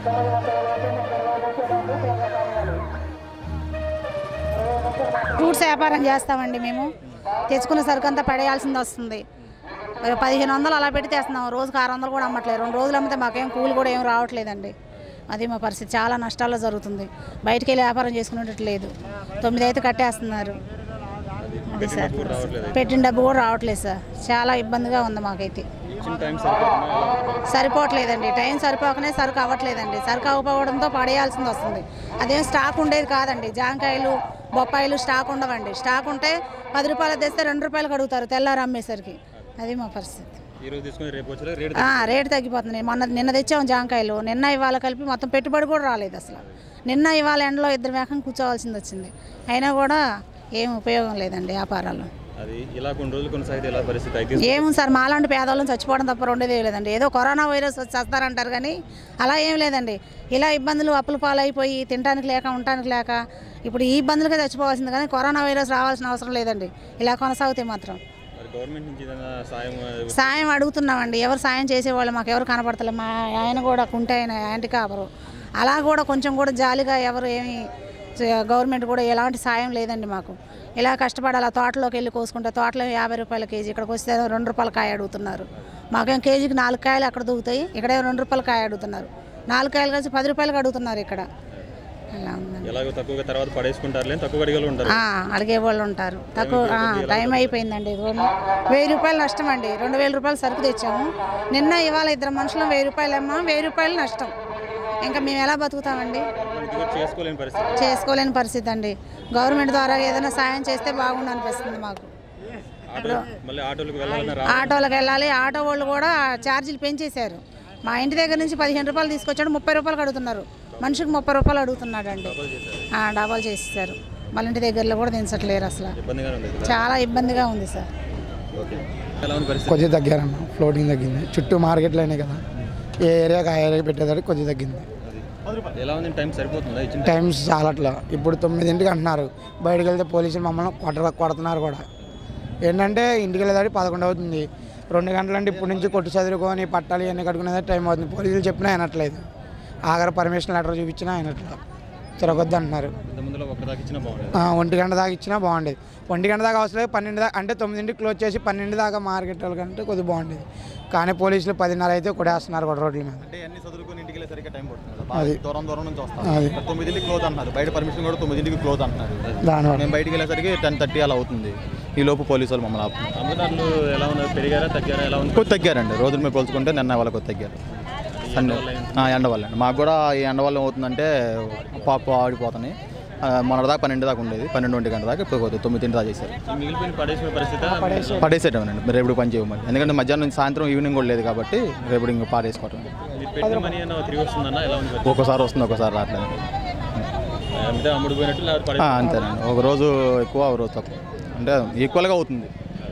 Fruits వ్యాపారం చేస్తామండి మేము తెచ్చుకున్న సరుకు అంతా పడేయాల్సింది వస్తుంది మరి పదిహేను వందలు అలా పెట్టి తెస్తున్నాం రోజుకి ఆరు వందలు కూడా అమ్మట్లేదు రెండు రోజులు అమ్మితే మాకేం కూలి కూడా ఏం రావట్లేదండి అది మా పరిస్థితి చాలా నష్టాల్లో జరుగుతుంది బయటికి వెళ్ళి వ్యాపారం చేసుకునేటట్టు లేదు తొమ్మిది అయితే కట్టేస్తున్నారు అది సార్ పెట్టిన డబ్బు కూడా రావట్లేదు సార్ చాలా ఇబ్బందిగా ఉంది మాకైతే ఇచ్చిన టైం సరిపోతుందా ఎలా? సరిపోవట్లేదండి టైం సరిపోకనే సరుకు అవ్వట్లేదండి సరుకు అవ్వకపోవడంతో పడేయాల్సింది వస్తుంది అదేం స్టాక్ ఉండేది కాదండి జాంకాయలు బొప్పాయిలు స్టాక్ ఉండవండి స్టాక్ ఉంటే పది రూపాయలు తెస్తే రెండు రూపాయలు అడుగుతారు తెల్లారు అమ్మేసరికి అది మా పరిస్థితి ఈ రోజు తీసుకుని రేపు వచ్చే రేట్ ఆ, రేటు తగ్గిపోతుంది మొన్న నిన్న తెచ్చాము జాంకాయలు నిన్న ఇవాళ కలిపి మొత్తం పెట్టుబడి కూడా రాలేదు అసలు నిన్న ఇవాళ ఎండలో ఇద్దరు మేకం కూర్చోవాల్సింది వచ్చింది అయినా కూడా ఏం ఉపయోగం లేదండి వ్యాపారాలు అది ఇలా కొన్ని రోజులు కొనసాగితే ఎలా పరిస్థితి అయితే ఏముంది సార్ మాలాంటి పేదవాళ్ళని చచ్చిపోవడం తప్ప రెండేది ఏం లేదండి ఏదో కరోనా వైరస్ వచ్చి చేస్తారంటారు కానీ అలా ఏం లేదండి ఇలా ఇబ్బందులు అప్పుల పాలైపోయి తినడానికి లేక ఉండటానికి లేక ఇప్పుడు ఈ ఇబ్బందులకే చచ్చిపోవాల్సింది కానీ కరోనా వైరస్ రావాల్సిన అవసరం లేదండి ఇలా కొనసాగితే మాత్రం మరి గవర్నమెంట్ నుంచి ఏదైనా సాయం సాయం అడుగుతున్నామండి ఎవరు సాయం చేసేవాళ్ళు మాకు ఎవరు కనపడతలే మా ఆయన కూడా కుంటే ఆయన యాంటీ కాపరు అలా కూడా కొంచెం కూడా జాలిగా ఎవరు ఏమి చే- గవర్నమెంట్ కూడా ఎలాంటి సాయం లేదండి మాకు ఇలా కష్టపడి అలా తోటలోకి వెళ్ళి కోసుకుంటే తోటలో యాభై రూపాయల కేజీ ఇక్కడికి వస్తే రెండు రూపాయల కాయ అడుగుతున్నారు మాకేం కేజీకి నాలుగు కాయలు అక్కడ దూకుతాయి ఇక్కడే రెండు రూపాయల కాయ అడుగుతున్నారు నాలుగు కాయలు కలిసి పది రూపాయలకు అడుగుతున్నారు ఇక్కడ అలా ఉందండి ఎలాగో తక్కువగా తర్వాత పడేసుకుంటారులే తక్కువ అడిగలు ఉంటారు ఆ, అడిగే వాళ్ళు ఉంటారు తక్కువ ఆ, టైం అయిపోయిందండి ఇదిగోండి వెయ్యి రూపాయలు నష్టం అండి రెండు వేల రూపాయలు సరుకు తెచ్చాము నిన్న ఇవాళ ఇద్దరు మనుషులు వెయ్యి రూపాయలు అమ్మా వెయ్యి రూపాయలు నష్టం ఇంకా మేము ఎలా బతుకుతామండి మనం దిగుబడి చేసుకోలేని పరిస్థితి చేసుకోలేని పరిస్థితి అండి గవర్నమెంట్ ద్వారా ఏదైనా సాయం చేస్తే బాగుండు అనిపిస్తుంది మాకు ఆటో మళ్ళీ ఆటోలకు వెళ్ళాలన్నా రా ఆటోలకు వెళ్ళాలి ఆటో వాళ్ళు కూడా ఛార్జీలు పెంచేశారు మా ఇంటి దగ్గర నుంచి పదిహేను రూపాయలు తీసుకొచ్చాడు ముప్పై రూపాయలు అడుగుతున్నారు మనిషికి ముప్పై రూపాయలు అడుగుతున్నాడు అండి డబల్ చేసేసారు వాళ్ళ ఇంటి దగ్గరలో కూడా దించట్లేరు అసలు ఇబ్బందిగానే ఉంది చాలా ఇబ్బందిగా ఉంది సార్ ఓకే ఎలా ఉంది పరిస్థితి కొద్దిగా తగ్గారన్న ఫ్లోటింగ్ తగ్గింది చుట్టూ మార్కెట్లు అయినాయి కదా ఏ ఏరియాకి ఆ ఏరియాకి పెట్టేదానికి కొద్దిగా తగ్గింది అది ఎలా ఉంది టైం సరిపోతుందా ఇచ్చిన టైమ్స్ చాలట్లా ఇప్పుడు తొమ్మిదింటికి అంటున్నారు బయటకు వెళ్తే పోలీసులు మమ్మల్ని కొట్ట కొడుతున్నారు కూడా ఏంటంటే ఇంటికి వెళ్ళేదానికి పదకొండు అవుతుంది రెండు గంటలంటే ఇప్పుడు నుంచి కొట్టు చదువుకొని పట్టాలి ఇవన్నీ కట్టుకునేది టైం అవుతుంది పోలీసులు చెప్పినా వినట్లేదు ఆఖరి పర్మిషన్ లెటర్ చూపించినా వినట్లేదు తిరగొద్దు అంటున్నారు ఇంత ముందులో ఒక్కదాకా ఇచ్చినా బాగుండేది ఆ, ఒంటి గంట దాకా ఇచ్చినా బాగుండేది ఒంటి గంట దాకా అవసరం లేదు పన్నెండు దాకా అంటే తొమ్మిదింటికి క్లోజ్ చేసి పన్నెండు దాకా మార్కెట్ వాళ్ళకంటే కొద్దిగా బాగుండేది కానీ పోలీసులు పదిన్నర అయితే కొడేస్తున్నారు కూడా రోడ్ల మీద అంటే అన్ని చదువుకొని ఇంటికి వెళ్ళేసరికి టైం పడుతుంది కదా. అది. బాగా దూరం దూరం నుంచి అది. వస్తాం తొమ్మిదింటికి క్లోజ్ అంటున్నారు బయట పర్మిషన్ కూడా తొమ్మిదింటికి క్లోజ్ అంటున్నారు దానివల్ల మేము బయటికి వెళ్ళేసరికి టెన్ థర్టీ అలా అవుతుంది ఈ లోపు పోలీసు వాళ్ళు మమ్మల్ని ఆపుతున్నారు అమ్మదారులు ఎలా ఉన్నారు పెరిగారా తగ్గారా ఎలా ఉంది కొద్ది తగ్గారండి రోజుల మీద పోల్చుకుంటే నిన్న వాళ్ళకి కొద్ది తగ్గారు సండే ఆ, ఎండ వల్ల అండి మాకు కూడా ఈ ఎండ వల్ల ఏమవుతుందంటే పాపు ఆడిపోతున్నాయి ఆ, మొన్నటి దాకా పన్నెండు దాకా ఉండేది పన్నెండు ఒంటి గంట దాకా ఇప్పుడు కొద్దిగా తొమ్మిదింటి దాకా చేశారు ఈ మిగిలిపోయిన పడేసిన పరిస్థితి పడేసేటమనండి రేపు పని చేయమని ఎందుకంటే మధ్యాహ్నం నుంచి సాయంత్రం ఈవినింగ్ కూడా లేదు కాబట్టి రేపు ఇంకా పారేసుకోవటం మీరు పెట్టిన మనీ అన్న తిరిగి వస్తుందన్నా ఎలా ఉంది ఒక్కోసారి వస్తుంది ఒక్కోసారి రావట్లేదు అంటే అమ్ముడు పోయినట్టు లేకపోతే పడే ఆ, అంతేనండి ఒక రోజు ఎక్కువ ఒక రోజు తక్కువ అంటే ఈక్వల్గా అవుతుంది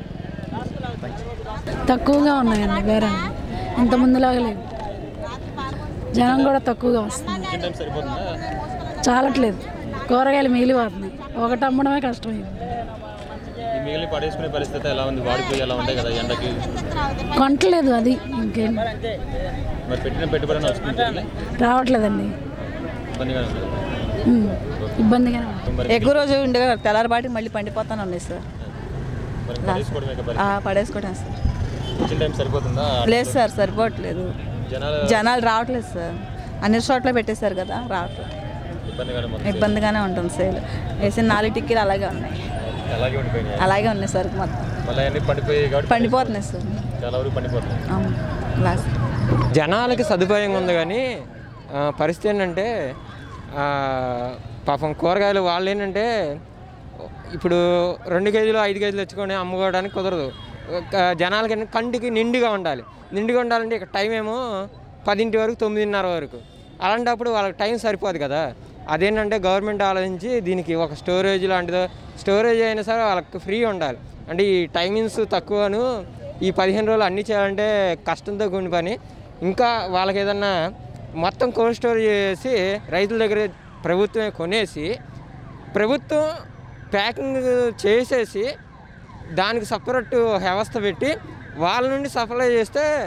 తక్కువగా ఉన్నాయండి వేరే ఇంత ముందులాగా లేవు జనం కూడా తక్కువగా వస్తుంది ఇచ్చిన టైం సరిపోతుందా చాలట్లేదు కూరగాయలు మిగిలిపోతున్నాయి ఒకటి అమ్మడమే కష్టమైంది ఈ మిగిలిన పడేసుకునే పరిస్థితి ఎలా ఉంది వాడిపోయి ఎలా ఉంటాయి కదా ఎండకి కొంటలేదు అది ఇంకేం మరి పెట్టిన పెట్టుబడి వస్తుంది రావట్లేదండి ఇబ్బందిగా ఉంది ఉమ్, ఇబ్బందిగానే ఉంది మరి ఎక్కువ రోజు ఉండే తెల్లారబాటికి మళ్ళీ పండిపోతాను ఉన్నాయి సార్ మరి పడేసుకోవడమే కదా ఆ, పడేసుకోవడం సార్ ఇచ్చిన టైం సరిపోతుందా లేదు సార్ సరిపోవట్లేదు జనాలు జనాలు రావట్లేదు సార్ అన్ని చోట్ల పెట్టేశారు కదా రావట్లేదు ఇబ్బందిగానే ఉంది ఇబ్బందిగానే ఉంటుంది సేల్ వేసిన నాలుగు టిక్కీలు అలాగే ఉన్నాయి అలాగే ఉండిపోయినాయి అలాగే ఉన్నాయి సార్ మొత్తం మళ్ళీ అన్ని పండిపోయి కాబట్టి పండిపోతున్నాయి సార్ చాలా వరకు పండిపోతున్నాయి అవును లాస్ట్ జనాలకి సదుపాయంగా ఉంది కానీ ఆ, పరిస్థితి ఏంటంటే ఆ, పాపం కూరగాయలు వాళ్ళు ఏంటంటే ఇప్పుడు రెండు కేజీలు ఐదు కేజీలు తెచ్చుకొని అమ్ముకోవడానికి కుదరదు ఒక జనాలకి ఏంటంటే కంటికి నిండుగా ఉండాలి నిండుగా ఉండాలంటే ఇక్కడ టైం ఏమో పదింటి వరకు తొమ్మిదిన్నర వరకు అలాంటప్పుడు వాళ్ళకి టైం సరిపోదు కదా అదేంటంటే గవర్నమెంట్ ఆలోచించి దీనికి ఒక స్టోరేజ్ లాంటిదో స్టోరేజ్ అయినా సరే వాళ్ళకి ఫ్రీ ఉండాలి అంటే ఈ టైమింగ్స్ తక్కువను ఈ పదిహేను రోజులు అన్నీ చేయాలంటే కష్టంతో కూడిన పని ఇంకా వాళ్ళకి ఏదన్నా మొత్తం కోల్డ్ స్టోరేజ్ చేసి రైతుల దగ్గర ప్రభుత్వమే కొనేసి ప్రభుత్వం ప్యాకింగ్ చేసేసి దానికి సపరేట్ వ్యవస్థ పెట్టి వాళ్ళ నుండి సప్లై చేస్తే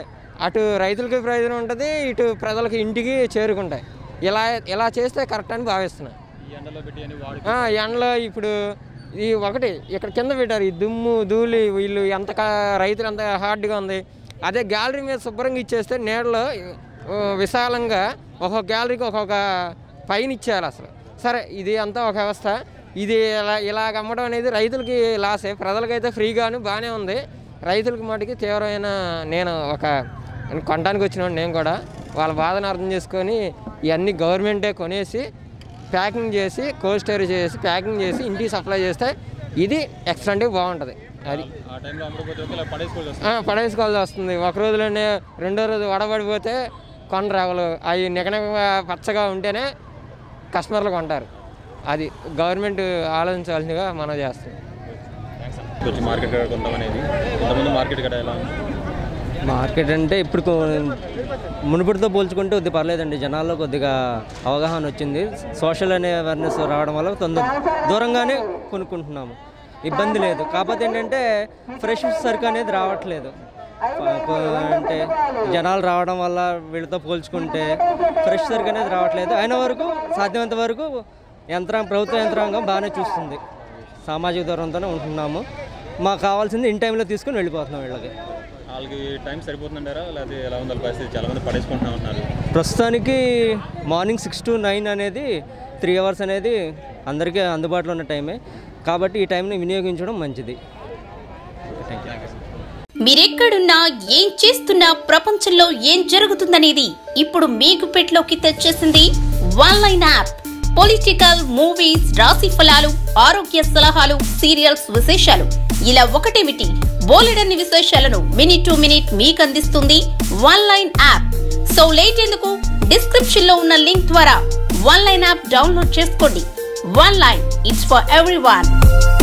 అటు రైతులకి ప్రయోజనం ఉంటుంది ఇటు ప్రజలకి ఇంటికి చేరుకుంటాయి ఇలా ఇలా చేస్తే కరెక్ట్ అని భావిస్తున్నాను ఈ ఎండలో పెట్టి అని వాడి ఆ, ఎండలో ఇప్పుడు ఈ ఒకటి ఇక్కడ కింద పెట్టారు ఈ దుమ్ము ధూళి వీళ్ళు ఎంత క- రైతులు ఎంత హార్డ్గా ఉంది అదే గ్యాలరీ మీద శుభ్రంగా ఇచ్చేస్తే నీడలో ఆ, విశాలంగా ఒక్కొక్క గ్యాలరీకి ఒక్కొక్క పైన ఇచ్చేయాలి అసలు సరే ఇది అంతా ఒక వ్యవస్థ ఇది ఇలా ఇలాగ అమ్మడం అనేది రైతులకి లాసే ప్రజలకైతే ఫ్రీగాను బాగానే ఉంది రైతులకి మటుకి తీవ్రమైన నేను ఒక కొనడానికి వచ్చిన నేను కూడా వాళ్ళ బాధను అర్థం చేసుకొని ఇవన్నీ గవర్నమెంటే కొనేసి ప్యాకింగ్ చేసి కోల్డ్ స్టోరేజ్ చేసి ప్యాకింగ్ చేసి ఇంటికి సప్లై చేస్తే ఇది ఎక్స్ట్రా బాగుంటుంది అది ఆ టైంలో అమ్మకపోతే ఒక ఇలా పడేసుకోవాల్సి వస్తుంది ఆ, పడేసుకోవాల్సి వస్తుంది ఒక రోజులోనే రెండో రోజు వడబడిపోతే కొనరాగలు అవి నిగనగ పచ్చగా ఉంటేనే కస్టమర్లు కొంటారు అది గవర్నమెంట్ ఆలోచించాల్సిందిగా మనం చేస్తాం వచ్చి మార్కెట్ కాడ కొందాం అనేది ఇంతకుముందు మార్కెట్ కాడ ఎలా ఉంది? మార్కెట్ అంటే ఇప్పుడు కొ- మునుపటితో పోల్చుకుంటే కొద్దిగా పర్లేదండి జనాల్లో కొద్దిగా అవగాహన వచ్చింది సోషల్ అనే అవేర్నెస్ రావడం వల్ల తొందర దూరంగానే కొనుక్కుంటున్నాము ఇబ్బంది లేదు కాకపోతే ఏంటంటే ఫ్రెష్ సరుకు అనేది రావట్లేదు ప- ప- అంటే జనాలు రావడం వల్ల వీళ్ళతో పోల్చుకుంటే ఫ్రెష్ సరుకు అనేది రావట్లేదు అయిన వరకు సాధ్యమైనంత వరకు యంత్రాంగం ప్రభుత్వ యంత్రాంగం బాగానే చూస్తుంది సామాజిక దూరంతోనే ఉంటున్నాము మాకు కావాల్సింది ఇన్ టైంలో తీసుకుని వెళ్ళిపోతున్నాం వీళ్ళకి వాళ్ళకి టైం సరిపోతుందంటారా లేకపోతే ఎలా ఉంది వాళ్ళ పరిస్థితి చాలా మంది పడేసుకుంటున్నా ఉన్నారు ప్రస్తుతానికి మార్నింగ్ సిక్స్ టు నైన్ అనేది త్రీ అవర్స్ అనేది అందరికీ అందుబాటులో ఉన్న టైమే కాబట్టి ఈ టైంని వినియోగించడం మంచిది థ్యాంక్ యూ మీరెక్కడున్నా ఏం చేస్తున్నా ప్రపంచంలో ఏం జరుగుతుందనేది ఇప్పుడు మీకు పెట్లోకి తెచ్చేసింది one line app political movies రాశి ఫలాలు ఆరోగ్య సలహాలు సీరియల్స్ విశేషాలు ఇలా ఒకటేమిటి బోలెడన్ని విశేషాలను మినిట్ టు మినిట్ మీకు అందిస్తుంది one line app so late ఎందుకు డిస్క్రిప్షన్ లో ఉన్న లింక్ ద్వారా వన్ లైన్ యాప్ డౌన్లోడ్ చేసుకోండి one line it's for every